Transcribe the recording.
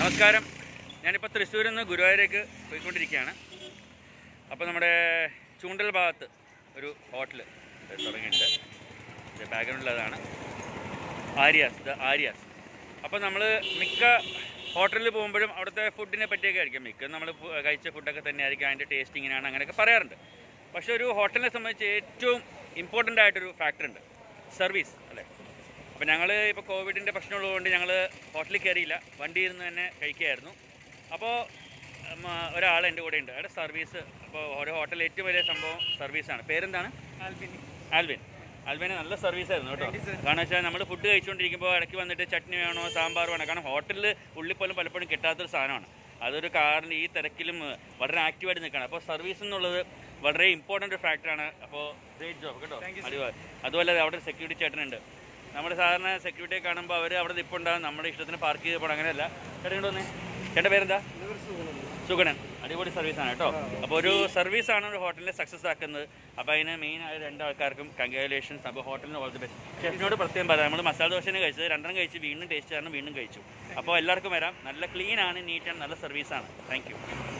നമസ്കാരം ഞാനിപ്പോൾ തൃശ്ശൂരിൽ നിന്ന് ഗുരുവായൂരേക്ക് പോയിക്കൊണ്ടിരിക്കുകയാണ് അപ്പോൾ നമ്മുടെ ചൂണ്ടൽ ഭാഗത്ത് ഒരു ഹോട്ടൽ തുടങ്ങിയിട്ടുണ്ട് ബാക്ക്ഗ്രൗണ്ടിൽ അതാണ് ആര്യാസ് ദ ആര്യാസ് അപ്പോൾ നമ്മൾ മിക്ക ഹോട്ടലിൽ പോകുമ്പോഴും അവിടുത്തെ ഫുഡിനെ പറ്റിയൊക്കെ ആയിരിക്കും മിക്ക നമ്മൾ കഴിച്ച ഫുഡൊക്കെ തന്നെയായിരിക്കും അതിൻ്റെ ടേസ്റ്റ് ഇങ്ങനെയാണ് അങ്ങനെയൊക്കെ പറയാറുണ്ട് പക്ഷേ ഒരു ഹോട്ടലിനെ സംബന്ധിച്ച് ഏറ്റവും ഇമ്പോർട്ടൻ്റ് ആയിട്ടൊരു ഫാക്ടർ ഉണ്ട് സർവീസ് അല്ലേ അപ്പോൾ ഞങ്ങൾ ഇപ്പോൾ കോവിഡിൻ്റെ പ്രശ്നമുള്ളതുകൊണ്ട് ഞങ്ങൾ ഹോട്ടലിൽ കയറിയില്ല വണ്ടിയിൽ നിന്ന് തന്നെ കഴിക്കുകയായിരുന്നു അപ്പോൾ ഒരാൾ എൻ്റെ കൂടെ ഉണ്ട് അയാളുടെ സർവീസ് അപ്പോൾ ഓരോ ഹോട്ടലിൽ ഏറ്റവും വലിയ സംഭവം സർവീസാണ് പേരെന്താണ് ആൽവിൻ ആൽവിന് നല്ല സർവീസ് ആയിരുന്നു കേട്ടോ കാരണം വെച്ചാൽ നമ്മൾ ഫുഡ് കഴിച്ചുകൊണ്ടിരിക്കുമ്പോൾ ഇടയ്ക്ക് വന്നിട്ട് ചട്നി വേണോ സാമ്പാർ വേണോ കാരണം ഹോട്ടലിൽ ഉള്ളിൽ പോലും പലപ്പോഴും കിട്ടാത്തൊരു സാധനമാണ് അതൊരു കാറിന് ഈ തിരക്കിലും വളരെ ആക്റ്റീവായിട്ട് നിൽക്കണം അപ്പോൾ സർവീസ് എന്നുള്ളത് വളരെ ഇമ്പോർട്ടൻ്റ് ഒരു ഫാക്ടറാണ് അപ്പോൾ ഗ്രേറ്റ് ജോബ് കേട്ടോ അടിപൊളി അതുപോലെ അവിടെ സെക്യൂരിറ്റി ചേട്ടനുണ്ട് നമ്മൾ സാധാരണ സെക്യൂരിറ്റിയെ കാണുമ്പോൾ അവർ അവിടെ നിൽപ്പുണ്ടാകും നമ്മുടെ ഇഷ്ടത്തിന് പാർക്ക് ചെയ്ത് പോകണം അങ്ങനെയല്ല ചേട്ടൻ ഇങ്ങോട്ട് വന്നേ ചേട്ടൻ്റെ പേരെന്താ സുഗണൻ അടിപൊളി സർവീസാണ് കേട്ടോ അപ്പോൾ ഒരു സർവീസാണ് ഒരു ഹോട്ടലിനെ സക്സസ് ആക്കുന്നത് അപ്പോൾ അതിന് മെയിൻ ആയ രണ്ട് ആൾക്കാർക്കും കൺഗ്രാലേഷൻസ് അപ്പോൾ ഹോട്ടലിന് ഓൾ ദി ബെസ്റ്റ് ഷെഫിനോട് പ്രത്യേകം പറയാം നമ്മൾ മസാല ദോശനെ കഴിച്ചത് രണ്ടെണ്ണം കഴിച്ച് വീണ്ടും ടേസ്റ്റ് കാരണം വീണ്ടും കഴിച്ചു അപ്പോൾ എല്ലാവർക്കും വരാം നല്ല ക്ലീൻ ആണ് നീറ്റ് ആണ് നല്ല സർവീസാണ് താങ്ക് യു